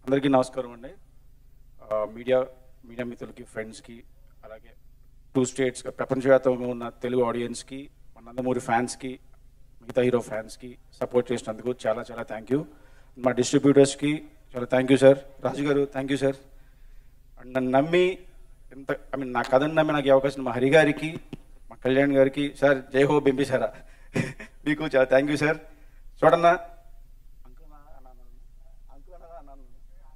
అందరికీ నమస్కారం అండి ఆ, మీడియా మీడియా మిత్రులకి ఫ్రెండ్స్కి అలాగే టూ స్టేట్స్ ప్రపంచవ్యాప్తంగా ఉన్న తెలుగు ఆడియన్స్కి మన నందమూరి ఫ్యాన్స్కి మిగతా హీరో ఫ్యాన్స్కి సపోర్ట్ చేసినందుకు చాలా చాలా థ్యాంక్ యూ మా డిస్ట్రిబ్యూటర్స్కి చాలా థ్యాంక్ యూ సార్ రాజు గారు థ్యాంక్ యూ సార్ అండ్ నన్ను నమ్మి ఎంత ఐ మీన్ నా కథను నమ్మి నాకు ఈ అవకాశం మా హరి గారికి మా కళ్యాణ్ గారికి సార్ జై హో బింబిసారా మీకు చాలా థ్యాంక్ యూ సార్ చూడన్నా అంకుల్ అన్నా, అన్నా, అన్నా. అంకుల్ అన్నా, అన్నా, అన్నా.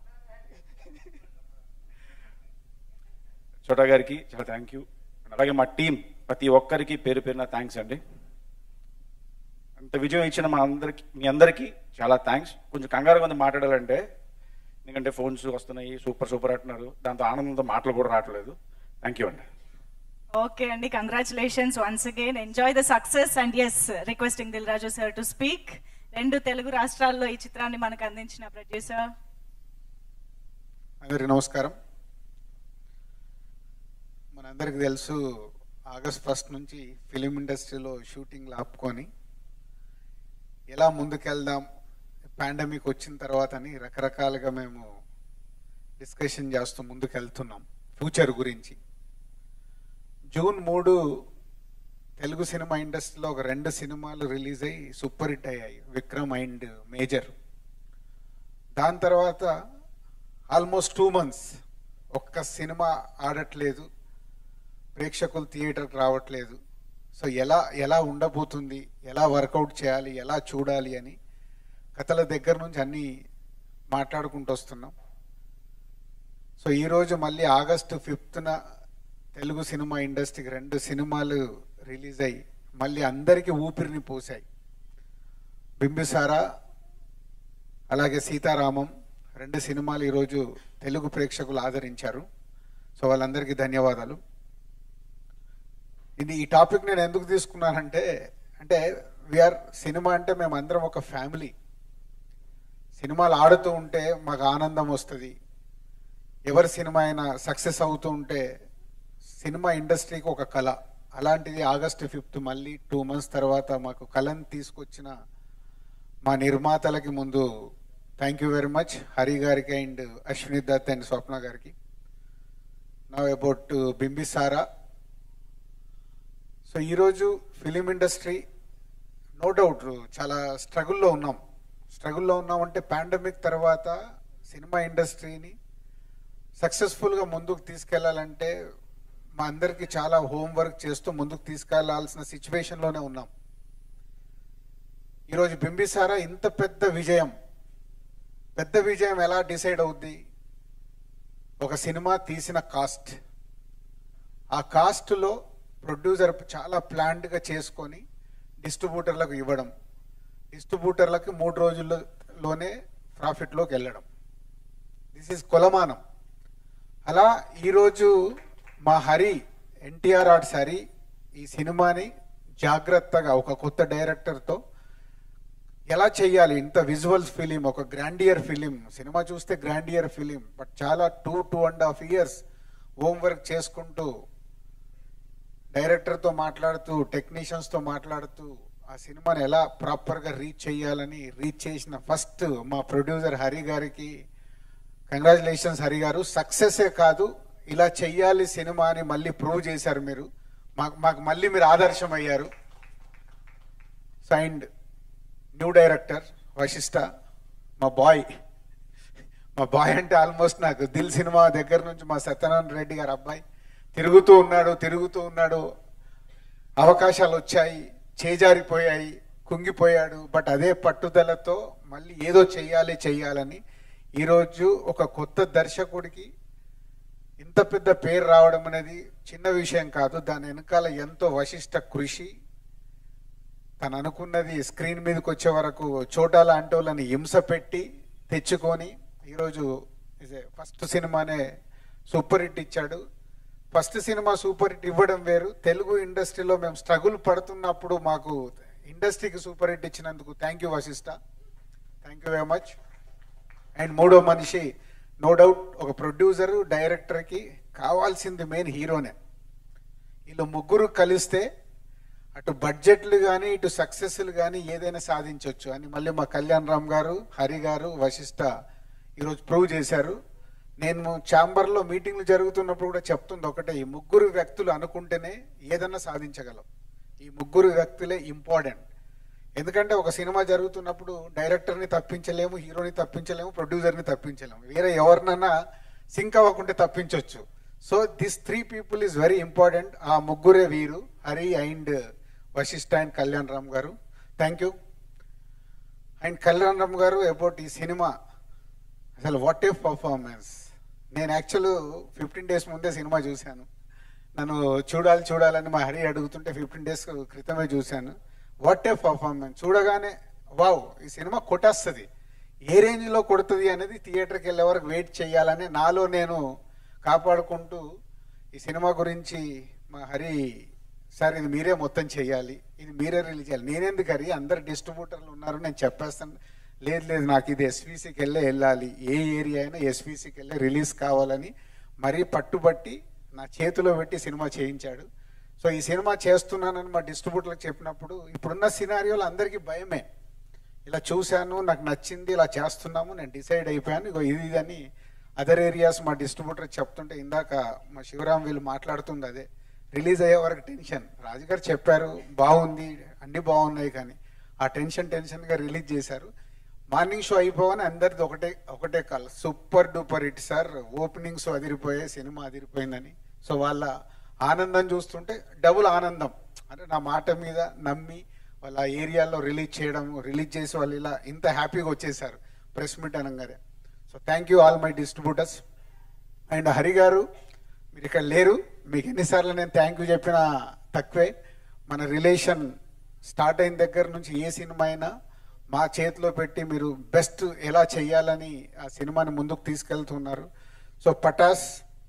చోటా గారికి చాలా థ్యాంక్ యూ అలాగే మా టీం ప్రతి ఒక్కరికి పేరు పేరున థ్యాంక్స్ అండి అంత విజయం ఇచ్చిన మా అందరికి మీ అందరికీ చాలా థ్యాంక్స్ కొంచెం కంగారుగా ఉంది మాట్లాడాలంటే ఎందుకంటే ఫోన్స్ వస్తున్నాయి సూపర్ సూపర్ అంటున్నారు దాంతో ఆనందంతో మాటలు కూడా రావట్లేదు థ్యాంక్ యూ అండి ఓకే అండి congratulations once again enjoy the success and yes requesting Dil Raju sir to speak రెండు తెలుగు రాష్ట్రాల్లో ఈ చిత్రాన్ని మనకు అందించిన ప్రొడ్యూసర్ అందరికీ నమస్కారం మనందరికీ తెలుసు ఆగస్ట్ ఫస్ట్ నుంచి ఫిలిం ఇండస్ట్రీలో షూటింగ్లు ఆపుకొని ఎలా ముందుకెళ్దాం పాండమిక్ వచ్చిన తర్వాత అని రకరకాలుగా మేము డిస్కషన్ చేస్తూ ముందుకెళ్తున్నాం ఫ్యూచర్ గురించి జూన్ మూడు తెలుగు సినిమా ఇండస్ట్రీలో ఒక రెండు సినిమాలు రిలీజ్ అయ్యి సూపర్ హిట్ అయ్యాయి విక్రమ్ అండ్ మేజర్ దాని తర్వాత ఆల్మోస్ట్ టూ మంత్స్ ఒక్క సినిమా ఆడట్లేదు ప్రేక్షకులు థియేటర్కి రావట్లేదు సో ఎలా ఎలా ఉండబోతుంది ఎలా వర్కౌట్ చేయాలి ఎలా చూడాలి అని కథల దగ్గర నుంచి అన్నీ మాట్లాడుకుంటూ వస్తున్నాం సో ఈరోజు మళ్ళీ ఆగస్టు ఫిఫ్త్న తెలుగు సినిమా ఇండస్ట్రీకి రెండు సినిమాలు రిలీజ్ అయ్యి మళ్ళీ అందరికీ ఊపిరిని పోసాయి బింబిసారా అలాగే సీతారామం రెండు సినిమాలు ఈరోజు తెలుగు ప్రేక్షకులు ఆదరించారు సో వాళ్ళందరికీ ధన్యవాదాలు ఇది ఈ టాపిక్ నేను ఎందుకు తీసుకున్నానంటే అంటే విఆర్ సినిమా అంటే మేము అందరం ఒక ఫ్యామిలీ సినిమాలు ఆడుతూ ఉంటే మాకు ఆనందం వస్తుంది ఎవరి సినిమా అయినా సక్సెస్ అవుతూ ఉంటే సినిమా ఇండస్ట్రీకి ఒక కళ అలాంటిది ఆగస్టు ఫిఫ్త్ మళ్ళీ టూ మంత్స్ తర్వాత మాకు కళను తీసుకొచ్చిన మా నిర్మాతలకి ముందు thank you very much Hari గారికి అండ్ అశ్విని దత్ అండ్ స్వప్న గారికి నా అబౌట్ బింబిసారా సో ఈరోజు ఫిలిం ఇండస్ట్రీ నో డౌట్ చాలా స్ట్రగుల్లో ఉన్నాం స్ట్రగుల్లో ఉన్నామంటే పాండమిక్ తర్వాత సినిమా ఇండస్ట్రీని సక్సెస్ఫుల్గా ముందుకు తీసుకెళ్లాలంటే మా అందరికీ చాలా హోంవర్క్ చేస్తూ ముందుకు తీసుకెళ్లాల్సిన సిచ్యువేషన్లోనే ఉన్నాం ఈరోజు బింబిసారా ఇంత పెద్ద విజయం పెద్ద విజయం ఎలా డిసైడ్ అవుద్ది ఒక సినిమా తీసిన కాస్ట్ ఆ కాస్ట్లో ప్రొడ్యూసర్ చాలా ప్లాన్డ్గా చేసుకొని డిస్ట్రిబ్యూటర్లకు ఇవ్వడం డిస్ట్రిబ్యూటర్లకు మూడు రోజుల్లోనే ప్రాఫిట్లోకి వెళ్ళడం దిస్ ఈజ్ కొలమానం అలా ఈరోజు మా హరి ఎన్టీఆర్ ఆర్ట్స్ హరి ఈ సినిమాని జాగ్రత్తగా ఒక కొత్త డైరెక్టర్తో ఎలా చేయాలి ఇంత విజువల్ ఫిలిం ఒక గ్రాండియర్ ఫిలిం సినిమా చూస్తే గ్రాండియర్ ఫిలిం బట్ చాలా two two and half years homework చేసుకుంటూ డైరెక్టర్తో మాట్లాడుతూ టెక్నీషియన్స్తో మాట్లాడుతూ ఆ సినిమాని ఎలా ప్రాపర్గా రీచ్ చేయాలని రీచ్ చేసిన ఫస్ట్ మా ప్రొడ్యూసర్ హరి గారికి కంగ్రాచులేషన్స్ హరి గారు సక్సెసే కాదు ఇలా చెయ్యాలి సినిమా అని మళ్ళీ ప్రూవ్ చేశారు మీరు మాకు మాకు మళ్ళీ మీరు ఆదర్శం అయ్యారు సైండ్ న్యూ డైరెక్టర్ వశిష్ట మా బాయ్ మా బాయ్ అంటే ఆల్మోస్ట్ నాకు దిల్ సినిమా దగ్గర నుంచి మా సత్యనారాయణ రెడ్డి గారు అబ్బాయి తిరుగుతూ ఉన్నాడు తిరుగుతూ ఉన్నాడు అవకాశాలు వచ్చాయి చేజారిపోయాయి కుంగిపోయాడు బట్ అదే పట్టుదలతో మళ్ళీ ఏదో చెయ్యాలి చెయ్యాలని ఈరోజు ఒక కొత్త దర్శకుడికి ఇంత పెద్ద పేరు రావడం అనేది చిన్న విషయం కాదు దాని వెనకాల ఎంతో వశిష్ట కృషి తను అనుకున్నది స్క్రీన్ మీదకి వచ్చే వరకు చోటాల అంటోళ్ళని హింస పెట్టి తెచ్చుకొని ఈరోజు ఫస్ట్ సినిమానే సూపర్ హిట్ ఇచ్చాడు ఫస్ట్ సినిమా సూపర్ హిట్ ఇవ్వడం వేరు తెలుగు ఇండస్ట్రీలో మేము స్ట్రగుల్ పడుతున్నప్పుడు మాకు ఇండస్ట్రీకి సూపర్ హిట్ ఇచ్చినందుకు thank you Vashishta thank you very much and మూడో మనిషి నో డౌట్ ఒక ప్రొడ్యూసర్ డైరెక్టర్కి కావాల్సింది మెయిన్ హీరోనే వీళ్ళు ముగ్గురు కలిస్తే అటు బడ్జెట్లు కానీ ఇటు సక్సెస్లు కానీ ఏదైనా సాధించవచ్చు అని మళ్ళీ మా కళ్యాణ్ రామ్ గారు హరి గారు వశిష్ట ఈరోజు ప్రూవ్ చేశారు నేను ఛాంబర్లో మీటింగ్లు జరుగుతున్నప్పుడు కూడా చెప్తుంది ఒకటే ఈ ముగ్గురు వ్యక్తులు అనుకుంటేనే ఏదన్నా సాధించగలం ఈ ముగ్గురు వ్యక్తులే ఇంపార్టెంట్ ఎందుకంటే ఒక సినిమా జరుగుతున్నప్పుడు డైరెక్టర్ని తప్పించలేము హీరోని తప్పించలేము ప్రొడ్యూసర్ని తప్పించలేము వేరే ఎవరినైనా సింక్ అవ్వకుంటే తప్పించవచ్చు so this three people is very important ఆ ముగ్గురే వీరు హరి అండ్ వశిష్ఠ అండ్ కళ్యాణ్ రామ్ గారు thank you and Kalyan Ram గారు అబౌట్ ఈ సినిమా అసలు వాట్ ఏ పర్ఫార్మెన్స్ నేను యాక్చువల్ ఫిఫ్టీన్ డేస్ ముందే సినిమా చూశాను నన్ను చూడాలి చూడాలని మా హరి అడుగుతుంటే ఫిఫ్టీన్ డేస్ క్రితమే చూశాను వాట్ ఏ పర్ఫార్మెన్స్ చూడగానే వావ్ ఈ సినిమా కొట్టేస్తుంది ఏ రేంజ్లో కొడుతుంది అనేది థియేటర్కి వెళ్ళే వరకు వెయిట్ చేయాలని నాలో నేను కాపాడుకుంటూ ఈ సినిమా గురించి మా హరి సార్ ఇది మీరే మొత్తం చేయాలి ఇది మీరే రిలీజ్ చేయాలి నేనెందుకు హరి అందరు డిస్ట్రిబ్యూటర్లు ఉన్నారు నేను చెప్పేస్తాను లేదు లేదు నాకు ఇది ఎస్వీసీకి వెళ్ళే వెళ్ళాలి ఏ ఏరియా అయినా ఎస్వీసీకి వెళ్ళే రిలీజ్ కావాలని మరీ పట్టుబట్టి నా చేతిలో పెట్టి సినిమా చేయించాడు సో ఈ సినిమా చేస్తున్నానని మా డిస్ట్రిబ్యూటర్లకు చెప్పినప్పుడు ఇప్పుడున్న సినారియోలు అందరికీ భయమే ఇలా చూశాను నాకు నచ్చింది ఇలా చేస్తున్నాము నేను డిసైడ్ అయిపోయాను ఇగో ఇది ఇది అని అదర్ ఏరియాస్ మా డిస్ట్రిబ్యూటర్ చెప్తుంటే ఇందాక మా శివరాం వీళ్ళు మాట్లాడుతుంది అదే రిలీజ్ అయ్యే వరకు టెన్షన్ రాజుగారు చెప్పారు బాగుంది అన్ని బాగున్నాయి కానీ ఆ టెన్షన్ టెన్షన్గా రిలీజ్ చేశారు మార్నింగ్ షో అయిపోవని అందరిది ఒకటే ఒకటే call super duper hit sir opening show అదిరిపోయే సినిమా అదిరిపోయిందని సో వాళ్ళ ఆనందం చూస్తుంటే డబుల్ ఆనందం అంటే నా మాట మీద నమ్మి వాళ్ళ ఏరియాలో రిలీజ్ చేయడం రిలీజ్ చేసి వాళ్ళు ఇలా ఇంత హ్యాపీగా వచ్చేసారు ప్రెస్ మీట్ అనగానే so thank you all my distributors and Hari గారు మీరు ఇక్కడ లేరు మీకు ఎన్నిసార్లు నేను థ్యాంక్ యూ చెప్పినా తక్కువే మన రిలేషన్ స్టార్ట్ అయిన దగ్గర నుంచి ఏ సినిమా అయినా మా చేతిలో పెట్టి మీరు బెస్ట్ ఎలా చేయాలని ఆ సినిమాని ముందుకు తీసుకెళ్తున్నారు సో పటాస్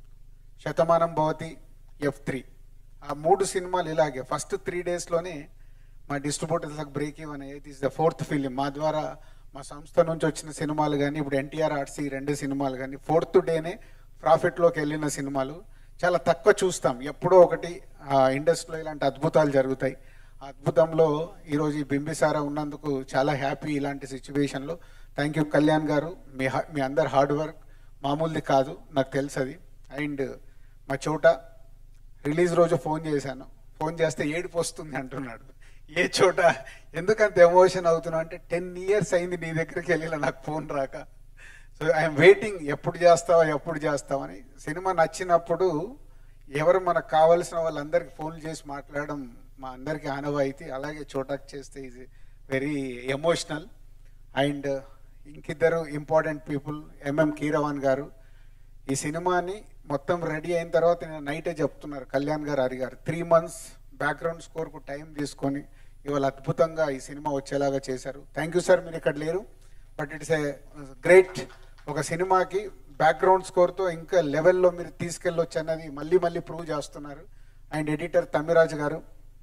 శతమానం భవతి ఎఫ్ త్రీ ఆ మూడు సినిమాలు ఇలాగే ఫస్ట్ త్రీ డేస్లోనే మా డిస్ట్రిబ్యూటర్లకు బ్రేక్ ఇవ్వని ఇది ఇస్ ద ఫోర్త్ ఫిలిం మా ద్వారా మా సంస్థ నుంచి వచ్చిన సినిమాలు కానీ ఇప్పుడు ఎన్టీఆర్ ఆర్ట్స్ ఈ రెండు సినిమాలు కానీ ఫోర్త్ డేనే ప్రాఫిట్లోకి వెళ్ళిన సినిమాలు చాలా తక్కువ చూస్తాం ఎప్పుడో ఒకటి ఆ ఇండస్ట్రీలో ఇలాంటి అద్భుతాలు జరుగుతాయి ఆ అద్భుతంలో ఈరోజు ఈ బింబిసారా ఉన్నందుకు చాలా హ్యాపీ ఇలాంటి సిచ్యువేషన్లో థ్యాంక్ యూ కళ్యాణ్ గారు మీ హా- మీ అందరు హార్డ్ వర్క్ మామూలుది కాదు నాకు తెలుసు అది అండ్ మా చోట రిలీజ్ రోజు ఫోన్ చేశాను ఫోన్ చేస్తే ఏడుపు వస్తుంది అంటున్నాడు ఏ చోట ఎందుకంత ఎమోషన్ అవుతున్నావు అంటే టెన్ ఇయర్స్ అయింది నీ దగ్గరికి వెళ్ళిన నాకు ఫోన్ రాక సో ఐఎమ్ వెయిటింగ్ ఎప్పుడు చేస్తావా ఎప్పుడు చేస్తావని సినిమా నచ్చినప్పుడు ఎవరు మనకు కావలసిన వాళ్ళందరికీ ఫోన్ చేసి మాట్లాడడం మా అందరికీ ఆనవాయితీ అలాగే చోటాక్ చేస్తే ఇది వెరీ ఎమోషనల్ అండ్ ఇంకిద్దరు ఇంపార్టెంట్ పీపుల్ ఎంఎం కీరవాన్ గారు ఈ సినిమాని మొత్తం రెడీ అయిన తర్వాత నేను నైటే చెప్తున్నారు కళ్యాణ్ గారు హరి గారు త్రీ మంత్స్ బ్యాక్గ్రౌండ్ స్కోర్కు టైం తీసుకొని ఇవాళ అద్భుతంగా ఈ సినిమా వచ్చేలాగా చేశారు థ్యాంక్ యూ సార్ మీరు ఇక్కడ లేరు బట్ ఇట్స్ ఏ గ్రేట్ ఒక సినిమాకి బ్యాక్గ్రౌండ్ స్కోర్తో ఇంకా లెవెల్లో మీరు తీసుకెళ్ళొచ్చు అన్నది మళ్ళీ మళ్ళీ ప్రూవ్ చేస్తున్నారు అండ్ ఎడిటర్ తమ్మిరాజు గారు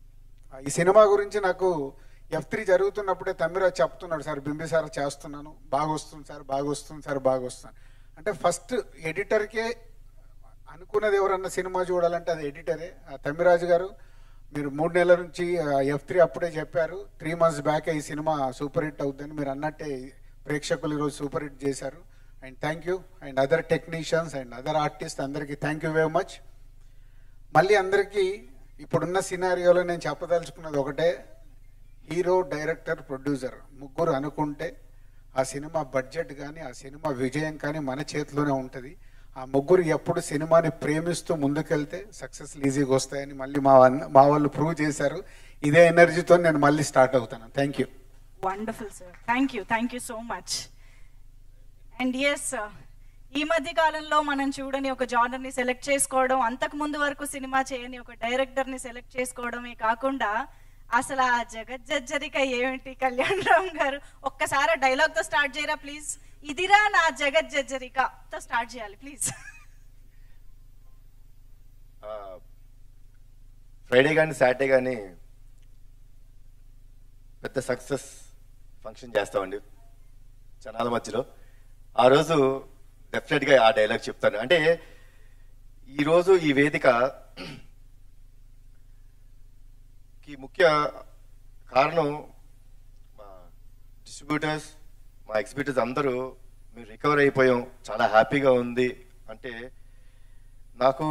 ఈ సినిమా గురించి నాకు ఎఫ్ త్రీ జరుగుతున్నప్పుడే తమ్మిరాజు చెప్తున్నాడు సార్ బింబిసార్ చేస్తున్నాను బాగా వస్తుంది సార్ బాగా వస్తుంది సార్ బాగా వస్తుంది అంటే ఫస్ట్ ఎడిటర్కే అనుకున్నది ఎవరన్నా సినిమా చూడాలంటే అది ఎడిటరే ఆ తమ్మిరాజు గారు మీరు మూడు నెలల నుంచి ఎఫ్ త్రీ అప్పుడే చెప్పారు త్రీ మంత్స్ బ్యాక్ ఈ సినిమా సూపర్ హిట్ అవుతుందని మీరు అన్నట్టే ప్రేక్షకులు ఈరోజు సూపర్ హిట్ చేశారు and thank you and other technicians and other artist అందరికీ థ్యాంక్ యూ వెరీ మచ్ మళ్ళీ అందరికీ ఇప్పుడున్న సినారియోలో నేను చెప్పదలుచుకున్నది ఒకటే హీరో డైరెక్టర్ ప్రొడ్యూసర్ ముగ్గురు అనుకుంటే ఆ సినిమా బడ్జెట్ కానీ ఆ సినిమా విజయం కానీ మన చేతిలోనే ఉంటుంది ఆ ముగ్గురు ఎప్పుడు సినిమాని ప్రేమిస్తూ ముందుకెళ్తే సక్సెస్ ఈజీగా వస్తాయని మళ్ళీ మా వన్- మా వాళ్ళు ప్రూవ్ చేశారు ఇదే ఎనర్జీతో నేను మళ్ళీ స్టార్ట్ అవుతాను thank you wonderful sir thank you thank you so much and yes ఈ మధ్య కాలంలో మనం చూడని ఒక జానర్ ని సెలెక్ట్ చేసుకోవడం అంతకు ముందు వరకు సినిమా చేయని ఒక డైరెక్టర్ ని సెలెక్ట్ చేసుకోవడమే కాకుండా అసలు ఆ జగజ్జరిక ఏమిటి కళ్యాణ్ రామ్ గారు ఒక్కసారి డైలాగ్ తో స్టార్ట్ చేయరా ప్లీజ్ ఇదిరా నా జగజ్జరిక తో స్టార్ట్ చేయాలి ప్లీజ్ ఫ్రైడే కానీ సాటర్డే కానీ పెద్ద సక్సెస్ ఫంక్షన్ చేస్తామండి జనాల మధ్యలో ఆ రోజు డెఫినెట్గా ఆ డైలాగ్ చెప్తాను అంటే ఈరోజు ఈ వేదిక కి ముఖ్య కారణం మా డిస్ట్రిబ్యూటర్స్ మా ఎగ్జిబ్యూటర్స్ అందరూ మేము రికవర్ అయిపోయాం చాలా హ్యాపీగా ఉంది అంటే నాకు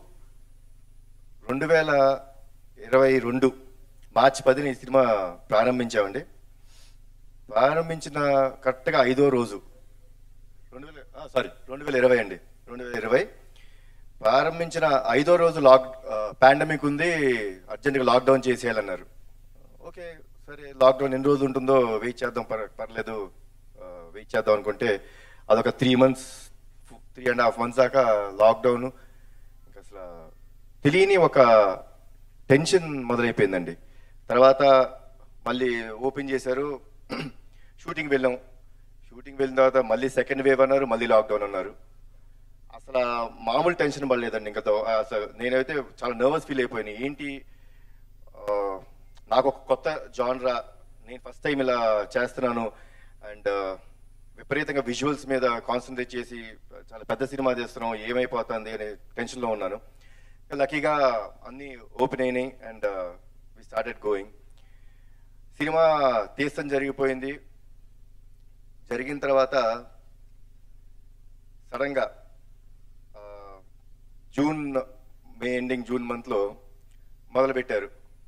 రెండు వేల ఇరవై రెండు మార్చి పదిని ఈ సినిమా ప్రారంభించామండి ప్రారంభించిన కరెక్ట్గా ఐదో రోజు రెండు వేల సారీ రెండు వేల ఇరవై అండి రెండు వేల ఇరవై ప్రారంభించిన ఐదో రోజు లాక్ పాండమిక్ ఉంది అర్జెంటుగా లాక్డౌన్ చేసేయాలన్నారు ఓకే సరే లాక్డౌన్ ఎన్ని రోజులు ఉంటుందో వెయిట్ చేద్దాం పర్ పర్లేదు వెయిట్ చేద్దాం అనుకుంటే అదొక three months three and half months దాకా లాక్డౌన్ ఇంకా అసలు తెలియని ఒక టెన్షన్ మొదలైపోయిందండి తర్వాత మళ్ళీ ఓపెన్ చేశారు షూటింగ్ వెళ్ళాం షూటింగ్ వెళ్ళిన తర్వాత మళ్ళీ సెకండ్ వేవ్ అన్నారు మళ్ళీ లాక్డౌన్ అన్నారు అసలు ఆ మామూలు టెన్షన్ పడలేదండి ఇంకా తో- అసలు నేనైతే చాలా నర్వస్ ఫీల్ అయిపోయాను ఏంటి ఆ, నాకు ఒక కొత్త జాన్రా నేను ఫస్ట్ టైం ఇలా చేస్తున్నాను అండ్ విపరీతంగా విజువల్స్ మీద కాన్సన్ట్రేట్ చేసి చాలా పెద్ద సినిమా చేస్తున్నాం ఏమైపోతుంది అనే టెన్షన్లో ఉన్నాను లక్కీగా అన్నీ ఓపెన్ అయినాయి అండ్ వి స్టార్టెడ్ గోయింగ్ సినిమా తీస్తాం జరిగిపోయింది జరిగిన తర్వాత సడన్గా ఆ, జూన్ మే ఎండింగ్ జూన్ మంత్లో మొదలుపెట్టారు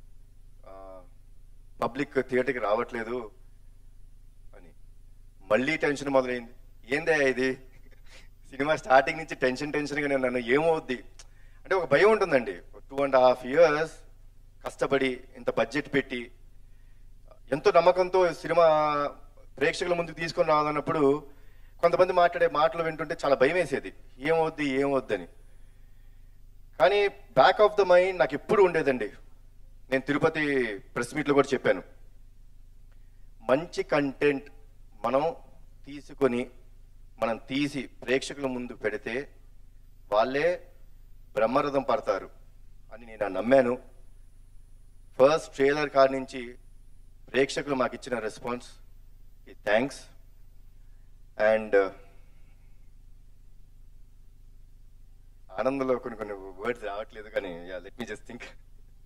పబ్లిక్ థియేటర్కి రావట్లేదు అని మళ్ళీ టెన్షన్ మొదలైంది ఏందే ఇది సినిమా స్టార్టింగ్ నుంచి టెన్షన్ టెన్షన్గా నేను నన్ను ఏమవుద్ది అంటే ఒక భయం ఉంటుందండి టూ అండ్ హాఫ్ ఇయర్స్ కష్టపడి ఇంత బడ్జెట్ పెట్టి ఎంతో నమ్మకంతో సినిమా ప్రేక్షకుల ముందుకు తీసుకొని రావాలన్నప్పుడు కొంతమంది మాట్లాడే మాటలు వింటుంటే చాలా భయం వేసేది ఏమవుద్ది ఏమవుద్దని కానీ బ్యాక్ ఆఫ్ ద మైండ్ నాకు ఎప్పుడు ఉండేదండి నేను తిరుపతి ప్రెస్ మీట్లో కూడా చెప్పాను మంచి కంటెంట్ మనం తీసుకొని మనం తీసి ప్రేక్షకుల ముందు పెడితే వాళ్ళే బ్రహ్మరథం పడతారు అని నేను నమ్మాను ఫస్ట్ ట్రైలర్ కార్ నుంచి ప్రేక్షకులు మాకు ఇచ్చిన రెస్పాన్స్ ఈ థ్యాంక్స్ అండ్ ఆనందంలో కొన్ని కొన్ని వర్డ్స్ రావట్లేదు కానీ yeah let me just think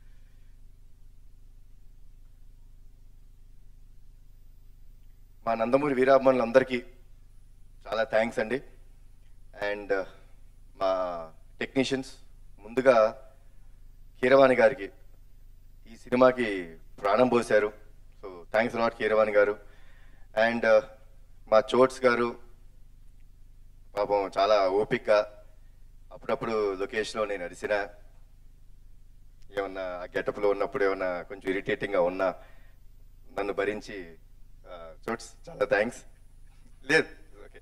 మా నందమూరి వీరాభిమానులందరికీ చాలా థ్యాంక్స్ అండి అండ్ మా టెక్నీషియన్స్ ముందుగా కీరవాణి గారికి ఈ సినిమాకి ప్రాణం పోశారు సో థ్యాంక్స్ లాట్ కీరవాణి గారు అండ్ మా చోట్స్ గారు పాపం చాలా ఓపిక్గా అప్పుడప్పుడు లొకేషన్లో నేను అరిసిన ఏమన్నా ఆ గెటప్లో ఉన్నప్పుడు ఏమన్నా కొంచెం ఇరిటేటింగ్గా ఉన్నా నన్ను భరించి ఆ, చోట్స్ చాలా థ్యాంక్స్ లేదు ఓకే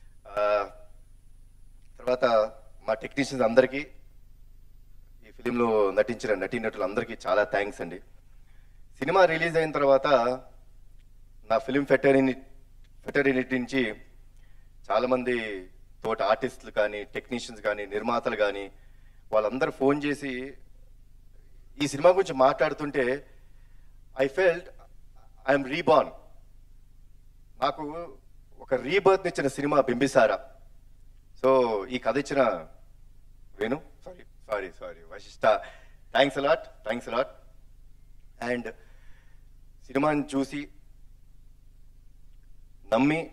తర్వాత మా టెక్నీషియన్స్ అందరికీ ఈ ఫిలింలో నటించిన నటీనటులు అందరికీ చాలా థ్యాంక్స్ అండి సినిమా రిలీజ్ అయిన తర్వాత నా ఫిలిం ఫెటర్ని ఫెటర్నిటీ నుంచి చాలామంది తోటి ఆర్టిస్టులు కానీ టెక్నీషియన్స్ కానీ నిర్మాతలు కానీ వాళ్ళందరూ ఫోన్ చేసి ఈ సినిమా గురించి మాట్లాడుతుంటే ఐ ఫెల్ట్ ఐఎమ్ రీబార్న్ నాకు ఒక రీబర్త్ ఇచ్చిన సినిమా బింబిసారా సో ఈ కథ ఇచ్చిన Venu sorry sorry sorry Vashishta thanks a lot thanks a lot and సినిమాని చూసి నమ్మి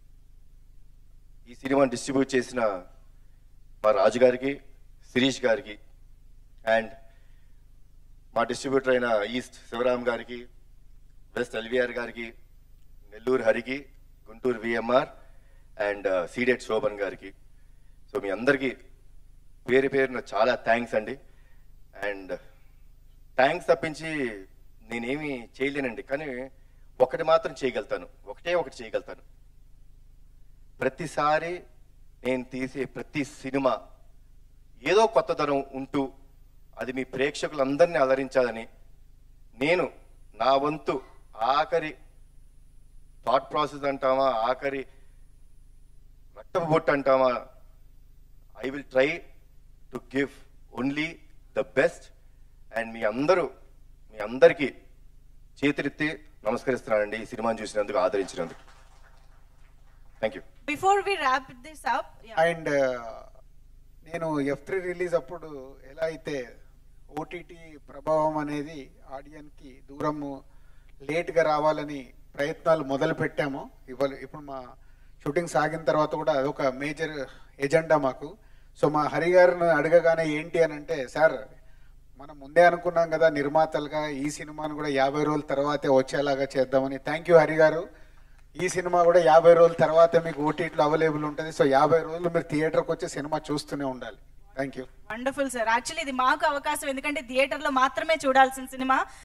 ఈ సినిమాని డిస్ట్రిబ్యూట్ చేసిన మా రాజు గారికి శిరీష్ గారికి అండ్ మా డిస్ట్రిబ్యూటర్ అయిన ఈస్ట్ శివరామ్ గారికి వెస్ట్ ఎల్విఆర్ గారికి నెల్లూరు హరికి Guntur VMR and ceded Shobhan గారికి సో మీ అందరికీ పేరు పేరున చాలా థ్యాంక్స్ అండి అండ్ థ్యాంక్స్ తప్పించి నేనేమి చేయలేనండి కానీ ఒకటి మాత్రం చేయగలుగుతాను ఒకటే ఒకటి చేయగలుగుతాను ప్రతిసారి నేను తీసే ప్రతి సినిమా ఏదో కొత్తదనం ఉంటూ అది మీ ప్రేక్షకులందరినీ అలరించాలని నేను నా వంతు ఆఖరి థాట్ ప్రాసెస్ అంటామా ఆఖరి రక్తపు బొట్టు అంటామా I will try to give only the best and మీ అందరూ మీ అందరికీ చేతులెత్తి నమస్కరిస్తున్నానండి ఈ సినిమాని చూసినందుకు ఆదరించినందుకు thank you before we wrap this up and నేను ఎఫ్ త్రీ రిలీజ్ అప్పుడు ఎలా అయితే ఓటీటీ ప్రభావం అనేది ఆడియన్కి దూరము లేట్గా రావాలని ప్రయత్నాలు మొదలు పెట్టామో ఇవాళ ఇప్పుడు మా షూటింగ్ సాగిన తర్వాత కూడా అదొక మేజర్ ఎజెండా మాకు సో మా హరి గారిని అడగగానే ఏంటి అని అంటే సార్ మనం ముందే అనుకున్నాం కదా నిర్మాతలుగా ఈ సినిమాను కూడా యాభై రోజుల తర్వాతే వచ్చేలాగా చేద్దామని థ్యాంక్ యూ హరి గారు ఈ సినిమా కూడా యాభై రోజుల తర్వాత మీకు ఓటీటీలో అవైలబుల్ ఉంటుంది సో యాభై రోజులు మీరు థియేటర్కి వచ్చి సినిమా చూస్తూనే ఉండాలి thank you wonderful sir actually ఇది మాకు అవకాశం ఎందుకంటే థియేటర్లో మాత్రమే చూడాల్సిన సినిమా